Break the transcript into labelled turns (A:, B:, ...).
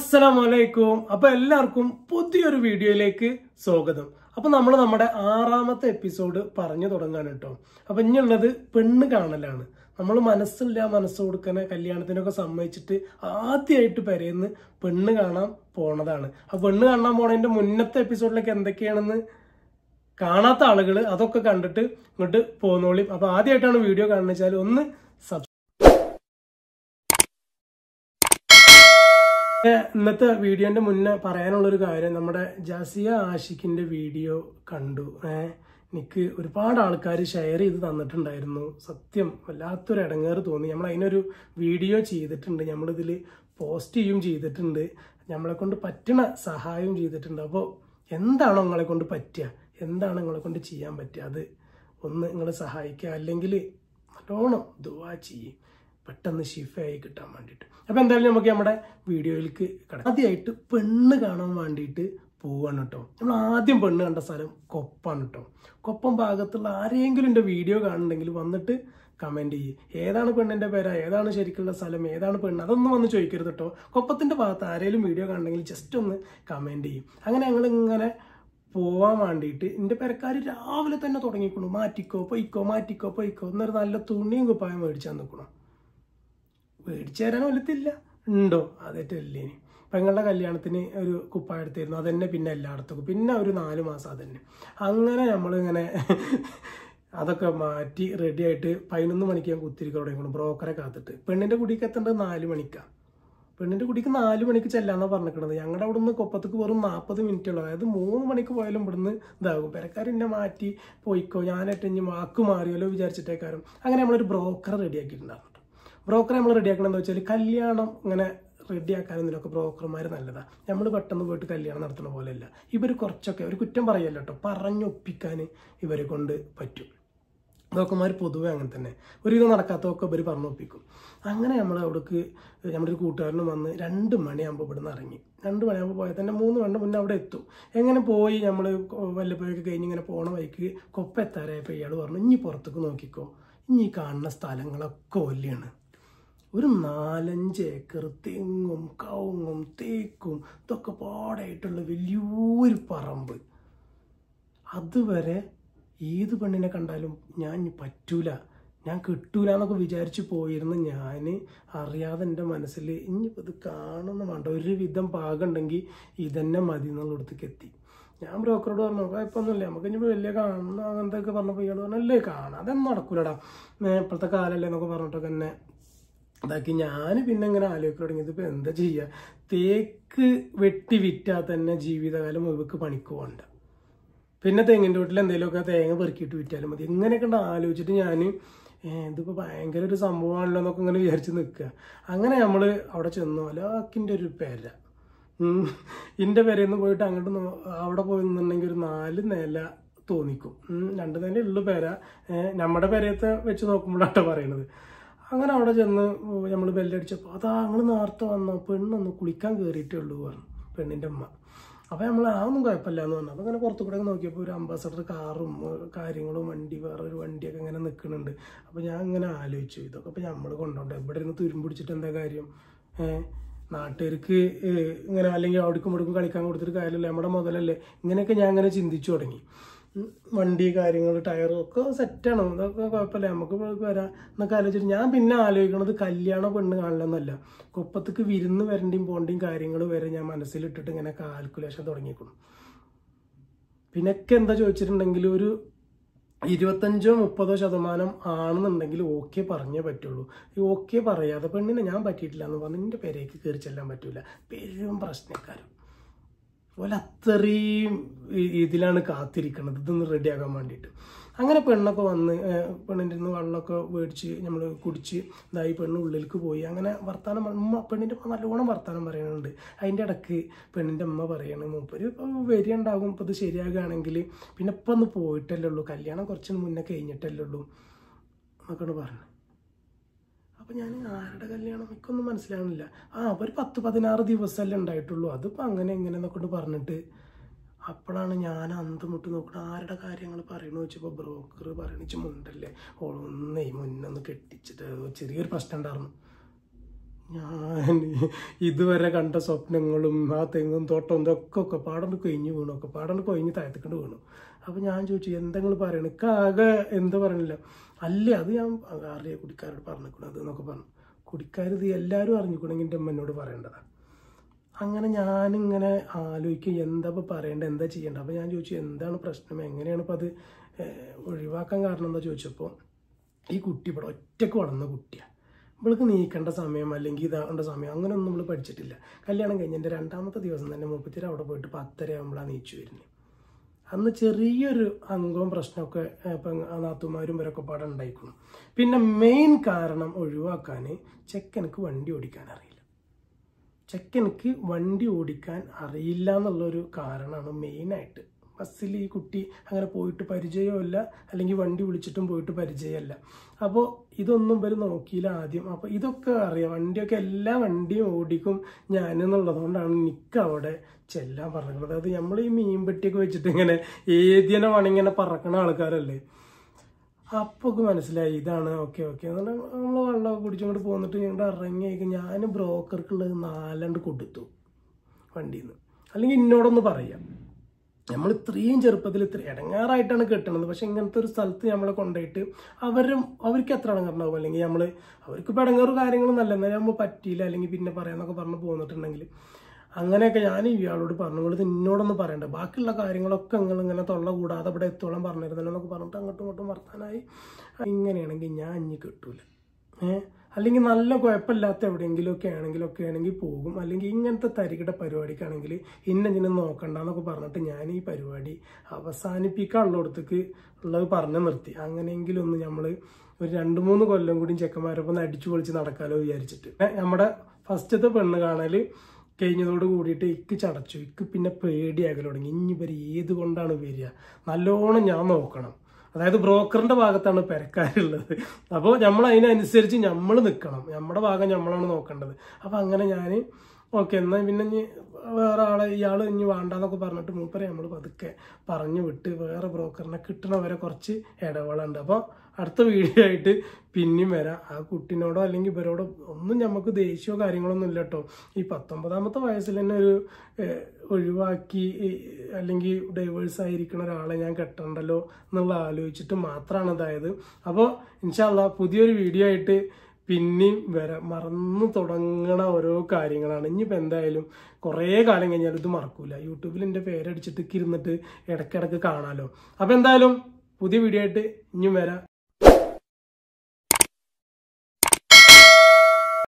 A: അസ്സലാമലൈക്കും അപ്പൊ എല്ലാവർക്കും പുതിയൊരു വീഡിയോയിലേക്ക് സ്വാഗതം അപ്പൊ നമ്മൾ നമ്മുടെ ആറാമത്തെ എപ്പിസോഡ് പറഞ്ഞു തുടങ്ങാണ് കേട്ടോ അപ്പൊ ഇനിയുള്ളത് പെണ്ണ് കാണലാണ് നമ്മൾ മനസ്സില്ല മനസ്സ് കൊടുക്കണ കല്യാണത്തിനൊക്കെ സമ്മതിച്ചിട്ട് ആദ്യമായിട്ട് പെരയുന്ന പെണ്ണ് കാണാൻ പോണതാണ് ആ പെണ്ണ് കാണാൻ പോണതിന്റെ മുന്നത്തെ എപ്പിസോഡിലേക്ക് എന്തൊക്കെയാണെന്ന് കാണാത്ത ആളുകൾ അതൊക്കെ കണ്ടിട്ട് ഇങ്ങോട്ട് പോന്നോളിയും അപ്പൊ ആദ്യമായിട്ടാണ് വീഡിയോ കാണുന്നത് വെച്ചാൽ ഒന്ന് സബ് ഇന്നത്തെ വീഡിയോന്റെ മുന്നേ പറയാനുള്ള ഒരു കാര്യം നമ്മുടെ ജാസിയ ആഷിഖിന്റെ വീഡിയോ കണ്ടു ഏഹ് എനിക്ക് ഒരുപാട് ആൾക്കാർ ഷെയർ ചെയ്ത് തന്നിട്ടുണ്ടായിരുന്നു സത്യം വല്ലാത്തൊരു ഇടങ്ങേറ് തോന്നി നമ്മൾ അതിനൊരു വീഡിയോ ചെയ്തിട്ടുണ്ട് നമ്മളിതിൽ പോസ്റ്റ് ചെയ്യും ചെയ്തിട്ടുണ്ട് നമ്മളെ കൊണ്ട് പറ്റുന്ന സഹായവും ചെയ്തിട്ടുണ്ട് അപ്പോൾ എന്താണോ നിങ്ങളെ കൊണ്ട് പറ്റുക എന്താണ് നിങ്ങളെ കൊണ്ട് ചെയ്യാൻ പറ്റുക അത് ഒന്ന് നിങ്ങൾ സഹായിക്കുക അല്ലെങ്കിൽ നല്ലോണം ദുവാ ചെയ്യും പെട്ടെന്ന് ഷിഫയായി കിട്ടാൻ വേണ്ടിയിട്ട് അപ്പോൾ എന്തായാലും നമുക്ക് നമ്മുടെ വീഡിയോയിലേക്ക് കിടക്കാം ആദ്യമായിട്ട് പെണ്ണ് കാണാൻ വേണ്ടിയിട്ട് പോവാണ് കേട്ടോ നമ്മൾ ആദ്യം പെണ്ണ് കണ്ട സ്ഥലം കൊപ്പാണ് കേട്ടോ കൊപ്പം ഭാഗത്തുള്ള ആരെങ്കിലും എൻ്റെ വീഡിയോ കാണുന്നുണ്ടെങ്കിൽ വന്നിട്ട് കമൻറ്റ് ചെയ്യും ഏതാണ് പെണ്ണിൻ്റെ പേര ഏതാണ് ശരിക്കുള്ള സ്ഥലം ഏതാണ് പെണ്ണ് അതൊന്നും വന്ന് ചോദിക്കരുത് കേട്ടോ കൊപ്പത്തിൻ്റെ ഭാഗത്ത് ആരെങ്കിലും വീഡിയോ കാണുന്നെങ്കിൽ ജസ്റ്റ് ഒന്ന് കമൻറ്റ് ചെയ്യും അങ്ങനെ ഞങ്ങൾ ഇങ്ങനെ പോവാൻ വേണ്ടിയിട്ട് എൻ്റെ പെരക്കാർ രാവിലെ തന്നെ തുടങ്ങിക്കണു മാറ്റിക്കോ പൊയ്ക്കോ മാറ്റിക്കോ പൊയ്ക്കോ എന്നൊരു നല്ല തുണിയും കുപ്പായം മേടിച്ചാൽ നിൽക്കണം മേടിച്ചു തരാൻ വലുത്തില്ല ഉണ്ടോ അതേറ്റല്ലേ ഇനി പെങ്ങളുടെ കല്യാണത്തിന് ഒരു കുപ്പായം എടുത്തിരുന്നു അതന്നെ പിന്നെ എല്ലായിടത്തും പിന്നെ ഒരു നാല് മാസം അതന്നെ അങ്ങനെ നമ്മളിങ്ങനെ അതൊക്കെ മാറ്റി റെഡി ആയിട്ട് പതിനൊന്ന് മണിക്ക് ഞാൻ കുത്തിരിക്കാൻ തുടങ്ങിക്കണം ബ്രോക്കറെ കാത്തിട്ട് പെണ്ണിൻ്റെ കുടിക്ക് എത്തേണ്ടത് നാല് മണിക്കാണ് പെണ്ണിൻ്റെ കുടിക്ക് നാല് മണിക്ക് ചെല്ലാന്നാണ് പറഞ്ഞിരിക്കണത് ഞങ്ങളുടെ അവിടെ നിന്ന് കൊപ്പത്തേക്ക് വെറും നാൽപ്പത് മിനിറ്റ് ഉള്ളൂ അതായത് മൂന്ന് മണിക്ക് പോയാലും ഇവിടുന്ന് ഇതാകും പെരക്കാർ എന്നെ മാറ്റി പോയിക്കോ ഞാനായിട്ട് ഇനി വാക്ക് മാറിയല്ലോ വിചാരിച്ചിട്ടേക്കാരും അങ്ങനെ നമ്മളൊരു ബ്രോക്കറെ റെഡിയാക്കിയിട്ടുണ്ടായിരുന്നു ബ്രോക്കറെ നമ്മൾ റെഡിയാക്കണം എന്താ വെച്ചാൽ കല്യാണം ഇങ്ങനെ റെഡിയാക്കാനും ഇതിനൊക്കെ ബ്രോക്കർമാർ നല്ലതാണ് നമ്മൾ പെട്ടെന്ന് പോയിട്ട് കല്യാണം നടത്തുന്ന പോലെയല്ല ഇവർ കുറച്ചൊക്കെ ഒരു കുറ്റം പറയല്ല കേട്ടോ പറഞ്ഞൊപ്പിക്കാൻ ഇവരെ കൊണ്ട് പറ്റും ബ്രോക്കർമാർ പൊതുവെ അങ്ങനെ തന്നെ ഒരുവിധം നടക്കാത്തതൊക്കെ ഇവർ പറഞ്ഞൊപ്പിക്കും അങ്ങനെ നമ്മൾ അവിടേക്ക് നമ്മുടെ ഒരു കൂട്ടുകാരനും വന്ന് രണ്ട് മണിയാകുമ്പോൾ ഇവിടുന്ന് ഇറങ്ങി രണ്ട് മണിയാകുമ്പോൾ പോയാൽ തന്നെ മൂന്ന് മണി മുന്നേ അവിടെ എത്തും എങ്ങനെ പോയി നമ്മൾ വല്ലപ്പോഴൊക്കെ കഴിഞ്ഞ് ഇങ്ങനെ പോണ വഴിക്ക് കൊപ്പ എത്താറായപ്പോൾ ഇയാൾ പറഞ്ഞു ഇനി പുറത്തേക്ക് നോക്കിക്കോ ഇനി കാണുന്ന സ്ഥലങ്ങളൊക്കെ വലിയാണ് ഒരു നാലഞ്ച് ഏക്കർ തെങ്ങും കവുങ്ങും തേക്കും ഇതൊക്കെ പാടായിട്ടുള്ള വലിയൊരു പറമ്പ് അതുവരെ ഏത് പെണ്ണിനെ കണ്ടാലും ഞാൻ ഇനി പറ്റൂല ഞാൻ കിട്ടൂല എന്നൊക്കെ വിചാരിച്ചു പോയിരുന്ന ഞാൻ അറിയാതെ എൻ്റെ മനസ്സിൽ ഇനിയിപ്പോൾ ഇത് കാണുന്ന വേണ്ട ഒരു വിധം പാകമുണ്ടെങ്കിൽ ഇതന്നെ മതി എന്നുള്ളിടത്തേക്ക് എത്തി ഞാൻ ബ്രോക്കറോട് പറഞ്ഞു കുഴപ്പമൊന്നുമില്ല നമുക്ക് ഇനി വലിയ കാണുന്ന അങ്ങനത്തെയൊക്കെ പറഞ്ഞപ്പോൾ ഇയാൾ പറഞ്ഞു അല്ലേ കാണാം അതൊന്നും നടക്കൂലടാ ഇപ്പോഴത്തെ കാലല്ലേ എന്നൊക്കെ പറഞ്ഞിട്ടൊക്കെ എന്നെ ഇതാക്കി ഞാൻ പിന്നെ ഇങ്ങനെ ആലോചിക്കാൻ തുടങ്ങിയത് ഇപ്പം എന്താ ചെയ്യുക തേക്ക് വെട്ടി വിറ്റാൽ തന്നെ ജീവിതകാലം ഇവക്ക് പണിക്ക് പോകണ്ട പിന്നെ തെങ്ങിൻ്റെ വീട്ടിൽ എന്തെങ്കിലുമൊക്കെ തേങ്ങ പെറുക്കിയിട്ട് വിറ്റാലും മതി ഇങ്ങനെയൊക്കെ ഉണ്ട് ആലോചിച്ചിട്ട് ഞാൻ ഇതിപ്പോൾ ഭയങ്കര ഒരു സംഭവമാണല്ലോ എന്നൊക്കെ ഇങ്ങനെ വിചാരിച്ച് നിൽക്കുക അങ്ങനെ നമ്മൾ അവിടെ ചെന്നു അലാക്കിൻ്റെ ഒരു പേര എൻ്റെ പേരയിൽ നിന്ന് പോയിട്ട് അങ്ങോട്ട് നോ- അവിടെ പോയി നിന്നുണ്ടെങ്കിൽ ഒരു നാല് നില തോന്നിക്കും ഉം, രണ്ട് നില ഉള്ളു പേര നമ്മുടെ പേരത്തെ വെച്ച് നോക്കുമ്പോഴാട്ടോ പറയണത് അങ്ങനെ അവിടെ ചെന്ന് നമ്മൾ ബെല്ലടിച്ചപ്പോൾ അതാ നിങ്ങൾ നേരത്തെ വന്നോ പെണ്ണൊന്ന് കുളിക്കാൻ കയറിയിട്ടേ ഉള്ളൂ പറഞ്ഞു പെണ്ണിൻ്റെ അമ്മ അപ്പോൾ നമ്മൾ അതൊന്നും കുഴപ്പമില്ല എന്ന് പറഞ്ഞു അപ്പോൾ അങ്ങനെ പുറത്തു കൂടെ നോക്കിയപ്പോൾ ഒരു അംബാസഡർ കാറും ഏഹ്, കാര്യങ്ങളും വണ്ടി വേറെ ഒരു വണ്ടിയൊക്കെ ഇങ്ങനെ നിൽക്കുന്നുണ്ട് അപ്പോൾ ഞാൻ ഇങ്ങനെ ആലോചിച്ചു ഇതൊക്കെ ഇപ്പോൾ നമ്മൾ കൊണ്ടുപോകണ്ട ഇവിടെ ഇരുന്ന് തുരുമ്പിടിച്ചിട്ട് എന്താ കാര്യം ഏഹ് നാട്ടുകാർക്ക് ഏഹ്, ഇങ്ങനെ അല്ലെങ്കിൽ അവിടേക്കും ഇവിടേക്കും കളിക്കാൻ കൊടുത്തിട്ട് കാര്യമില്ല നമ്മുടെ മുതലല്ലേ ഇങ്ങനെയൊക്കെ ഞാൻ അങ്ങനെ ചിന്തിച്ചു തുടങ്ങി ഉം, വണ്ടി കാര്യങ്ങൾ ടയറും ഒക്കെ സെറ്റാണ് ഇതൊക്കെ കുഴപ്പമില്ല നമുക്ക് ഇവിടേക്ക് വരാം എന്നൊക്കെ ആലോചിച്ചിട്ട് ഞാൻ പിന്നെ ആലോചിക്കണത് കല്യാണം പെണ്ണ് കാണില്ലെന്നല്ല കുപ്പത്തേക്ക് വിരുന്ന് വരേണ്ടിയും പോകേണ്ടിയും കാര്യങ്ങൾ വരെ ഞാൻ മനസ്സിലിട്ടിട്ട് ഇങ്ങനെ കാൽക്കുലേഷൻ തുടങ്ങിക്കണം പിന്നൊക്കെ എന്താ ചോദിച്ചിട്ടുണ്ടെങ്കിൽ ഒരു ഇരുപത്തഞ്ചോ മുപ്പതോ ശതമാനം ആണെന്നുണ്ടെങ്കിൽ ഓക്കെ പറഞ്ഞേ പറ്റുള്ളൂ ഈ ഓക്കെ പറയാതെ പെണ്ണിനെ ഞാൻ പറ്റിയിട്ടില്ല എന്ന് പറഞ്ഞ് എൻ്റെ പേരേക്ക് കയറി ചെല്ലാൻ പറ്റൂല പെരും പ്രശ്നക്കാരും പോലെ അത്രയും ഇ- ഇതിലാണ് കാത്തിരിക്കുന്നത് ഇതൊന്ന് റെഡിയാക്കാൻ വേണ്ടിയിട്ട് അങ്ങനെ പെണ്ണൊക്കെ വന്ന് ഏഹ്, പെണ്ണിൻ്റെ നിന്ന് വെള്ളമൊക്കെ മേടിച്ച് നമ്മൾ കുടിച്ച് ഇതായി പെണ്ണ് ഉള്ളിലേക്ക് പോയി അങ്ങനെ വർത്താനം പറ- ഉമ്മ പെണ്ണിൻ്റെ അമ്മ നല്ലോണം വർത്താനം പറയുന്നുണ്ട് അതിൻ്റെ ഇടയ്ക്ക് പെണ്ണിൻ്റെ അമ്മ പറയണ മൂപ്പര് ഇപ്പം വരികയുണ്ടാകും ഇപ്പം ഇത് ശരിയാകുകയാണെങ്കിൽ പിന്നെ ഇപ്പം ഒന്ന് പോയിട്ടല്ലേ ഉള്ളൂ കല്യാണം കുറച്ച് മുന്നേ കഴിഞ്ഞിട്ടല്ലേ ഉള്ളൂ എന്നൊക്കെയാണ് പറഞ്ഞത് അപ്പം ഞാൻ ആരുടെ കല്യാണം എനിക്കൊന്നും മനസ്സിലാവണില്ല ആ ഒരു പത്ത് പതിനാറ് ദിവസമല്ലേ ഉണ്ടായിട്ടുള്ളൂ അതിപ്പോൾ അങ്ങനെ ഇങ്ങനെ എന്നൊക്കെ പറഞ്ഞിട്ട് അപ്പോഴാണ് ഞാൻ അന്തം മുട്ട് നോക്കണം ആരുടെ കാര്യങ്ങൾ പറയണു വെച്ചപ്പോൾ ബ്രോക്കർ പറയണിച്ച് മുണ്ടല്ലേ ഓളൊന്നേ മുന്നൊന്ന് കെട്ടിച്ചിട്ട് ചെറിയൊരു പ്രശ്നം ഉണ്ടായിരുന്നു ഞാൻ ഇതുവരെ കണ്ട സ്വപ്നങ്ങളും ആ തെങ്ങും തോട്ടവും ഇതൊക്കെ ഒക്കെ പാടണ്ട് കൊഴിഞ്ഞു വീണു ഒക്കെ പാടണ്ട് കൊഴിഞ്ഞ് താഴത്തേക്കൊണ്ട് വീണു അപ്പോൾ ഞാൻ ചോദിച്ചു എന്തെങ്കിലും പറയണ ആകെ എന്താ പറയണില്ല അല്ലേ അത് ഞാൻ അറിയ കുടിക്കാരോട് പറഞ്ഞിരിക്കണത് എന്നൊക്കെ പറഞ്ഞു കുടിക്കാരത് എല്ലാവരും അറിഞ്ഞിക്കണമെങ്കിൽ എൻ്റെ അമ്മ എന്നോട് പറയേണ്ടതാണ് അങ്ങനെ ഞാനിങ്ങനെ ആലോചിക്കും എന്താ ഇപ്പോൾ പറയേണ്ടത് എന്താ ചെയ്യേണ്ടത് അപ്പോൾ ഞാൻ ചോദിച്ചു എന്താണ് പ്രശ്നം എങ്ങനെയാണ് ഇപ്പോൾ അത് ഏഹ്, ഒഴിവാക്കാൻ കാരണം എന്താ ചോദിച്ചപ്പോൾ ഈ കുട്ടി ഇവിടെ ഒറ്റക്ക് വളർന്ന കുട്ടിയാണ് ഇവൾക്ക് നീക്കേണ്ട സമയം അല്ലെങ്കിൽ ഇതാകേണ്ട സമയം അങ്ങനെയൊന്നും നമ്മൾ പഠിച്ചിട്ടില്ല കല്യാണം കഴിഞ്ഞ് എൻ്റെ രണ്ടാമത്തെ ദിവസം തന്നെ മുപ്പത്തിര അവിടെ പോയിട്ട് പത്തര ആകുമ്പോഴാണ് നീച്ചു വരുന്നത് അന്ന് ചെറിയൊരു അംഗവും പ്രശ്നമൊക്കെ ഏഹ്, ഇപ്പം നാത്തുമാരും ഇവരൊക്കെ പാടെ ഉണ്ടായിക്കുന്നു പിന്നെ മെയിൻ കാരണം ഒഴിവാക്കാൻ ചെക്കനക്ക് വണ്ടി ഓടിക്കാൻ അറിയില്ല ചെക്കനക്ക് വണ്ടി ഓടിക്കാൻ അറിയില്ല എന്നുള്ളൊരു കാരണമാണ് മെയിനായിട്ട് ബസ്സിൽ ഈ കുട്ടി അങ്ങനെ പോയിട്ട് പരിചയമില്ല അല്ലെങ്കിൽ വണ്ടി വിളിച്ചിട്ടും പോയിട്ട് പരിചയമല്ല അപ്പോൾ ഇതൊന്നും ഇവർ നോക്കിയില്ല ആദ്യം അപ്പോൾ ഇതൊക്കെ അറിയാം വണ്ടിയൊക്കെ എല്ലാ വണ്ടിയും ഓടിക്കും ഞാൻ എന്നുള്ളതുകൊണ്ടാണ് എനിക്ക് അവിടെ ചെല്ലാൻ പറഞ്ഞത് അതായത് നമ്മൾ ഈ മീൻപെട്ടിയൊക്കെ വെച്ചിട്ട് ഇങ്ങനെ ഏതിനെ വേണമെങ്കിൽ പറക്കണ ആൾക്കാരല്ലേ അപ്പോൾ ഒക്കെ മനസ്സിലായി ഇതാണ് ഓക്കെ ഓക്കെ നമ്മൾ വെള്ളമൊക്കെ കുടിച്ചുകൊണ്ട് പോന്നിട്ട് ഞങ്ങളുടെ ഇറങ്ങിയേക്ക് ഞാൻ ബ്രോക്കർക്കുള്ളത് നാലണ്ട് കൊടുത്തു വണ്ടിയിൽ നിന്ന് അല്ലെങ്കിൽ എന്നോടൊന്ന് പറയാം നമ്മൾ ഇത്രയും ചെറുപ്പത്തിൽ ഇത്ര ഇടങ്ങാറായിട്ടാണ് കെട്ടണത് പക്ഷെ ഇങ്ങനത്തെ ഒരു സ്ഥലത്ത് നമ്മളെ കൊണ്ടുപോയിട്ട് അവരും അവർക്ക് എത്ര ഇടങ്ങാറുണ്ടാവും അല്ലെങ്കിൽ നമ്മൾ അവർക്ക് ഇപ്പം ഇടങ്ങാറ് കാര്യങ്ങളും നല്ല എന്നാൽ നമ്മൾ പറ്റിയില്ല അല്ലെങ്കിൽ പിന്നെ പറയാന്നൊക്കെ പറഞ്ഞ് പോന്നിട്ടുണ്ടെങ്കിൽ അങ്ങനെയൊക്കെ ഞാൻ ഇയാളോട് പറഞ്ഞു നിങ്ങൾ എന്നോടൊന്ന് പറയണ്ട ബാക്കിയുള്ള കാര്യങ്ങളൊക്കെ നിങ്ങൾ ഇങ്ങനെ തൊള്ള കൂടാതെ ഇവിടെ എത്തോളം പറഞ്ഞിരുന്നല്ലോ എന്നൊക്കെ പറഞ്ഞിട്ട് അങ്ങോട്ടും ഇങ്ങോട്ടും വർത്താനായി ഇങ്ങനെയാണെങ്കിൽ ഞാൻ ഇനി കിട്ടൂല ഏഹ് അല്ലെങ്കിൽ നല്ല കുഴപ്പമില്ലാത്ത എവിടെയെങ്കിലുമൊക്കെ ആണെങ്കിലൊക്കെ ആണെങ്കിൽ പോകും അല്ലെങ്കിൽ ഇങ്ങനത്തെ തരികിട പരിപാടിക്കാണെങ്കിൽ ഇന്ന ഇതിനെ നോക്കണ്ടെന്നൊക്കെ പറഞ്ഞിട്ട് ഞാൻ ഈ പരിപാടി അവസാനിപ്പിക്കാനുള്ളിടത്തേക്ക് ഉള്ളത് പറഞ്ഞു നിർത്തി അങ്ങനെയെങ്കിലും ഒന്ന് നമ്മൾ ഒരു രണ്ട് മൂന്ന് കൊല്ലം കൂടി ചെക്കന്മാരൊപ്പം ഒന്ന് അടിച്ചു പൊളിച്ച് നടക്കാലോ വിചാരിച്ചിട്ട് ഏ, നമ്മുടെ ഫസ്റ്റത്തെ പെണ്ണ് കാണല് കഴിഞ്ഞതോട് കൂടിയിട്ട് ഇക്ക് ചടച്ചു ഇക്ക് പിന്നെ പേടിയാകൽ തുടങ്ങി ഇനി ഇവർ ഏത് കൊണ്ടാണ് വരിക നല്ലോണം ഞാൻ നോക്കണം അതായത് ബ്രോക്കറിന്റെ ഭാഗത്താണ് പെരക്കാരുള്ളത് അപ്പോൾ നമ്മൾ അതിനനുസരിച്ച് നമ്മൾ നിൽക്കണം നമ്മുടെ ഭാഗം നമ്മളാണ് നോക്കേണ്ടത് അപ്പോൾ അങ്ങനെ ഞാൻ ഓക്കെ എന്നാൽ പിന്നെ ഇനി വേറെ ആളെ ഇയാൾ ഇനി വേണ്ടാന്നൊക്കെ പറഞ്ഞിട്ട് മൂപ്പരെ നമ്മൾ പതുക്കെ പറഞ്ഞു വിട്ട് വേറെ ബ്രോക്കറിനെ കിട്ടണവരെ കുറച്ച് ഇടവേളുണ്ട് അപ്പോൾ അടുത്ത വീഡിയോ ആയിട്ട് പിന്നെയും വരാം ആ കുട്ടിനോടോ അല്ലെങ്കിൽ ഇവരോടോ ഒന്നും നമുക്ക് ദേഷ്യമോ കാര്യങ്ങളൊന്നും ഇല്ല കേട്ടോ ഈ പത്തൊമ്പതാമത്തെ വയസ്സിൽ തന്നെ ഒരു ഏഹ്, ഒഴിവാക്കി ഈ, അല്ലെങ്കിൽ ഡൈവേഴ്സ് ആയിരിക്കുന്ന ഒരാളെ ഞാൻ കെട്ടണ്ടല്ലോ എന്നുള്ള ആലോചിച്ചിട്ട് മാത്രമാണ് ഇതായത് അപ്പോൾ ഇൻഷാല്ല പുതിയൊരു വീഡിയോ ആയിട്ട് പിന്നെയും വരാം മറന്നു തുടങ്ങണ ഓരോ കാര്യങ്ങളാണ് ഇനിയിപ്പോൾ എന്തായാലും കുറേ കാലം കഴിഞ്ഞാൽ ഇത് മറക്കൂല യൂട്യൂബിൽ എൻ്റെ പേരടിച്ചിട്ട് ഇരുന്നിട്ട് ഇടയ്ക്കിടയ്ക്ക് കാണാലോ അപ്പോൾ എന്തായാലും പുതിയ വീഡിയോ ആയിട്ട് ഇനിയും വരാം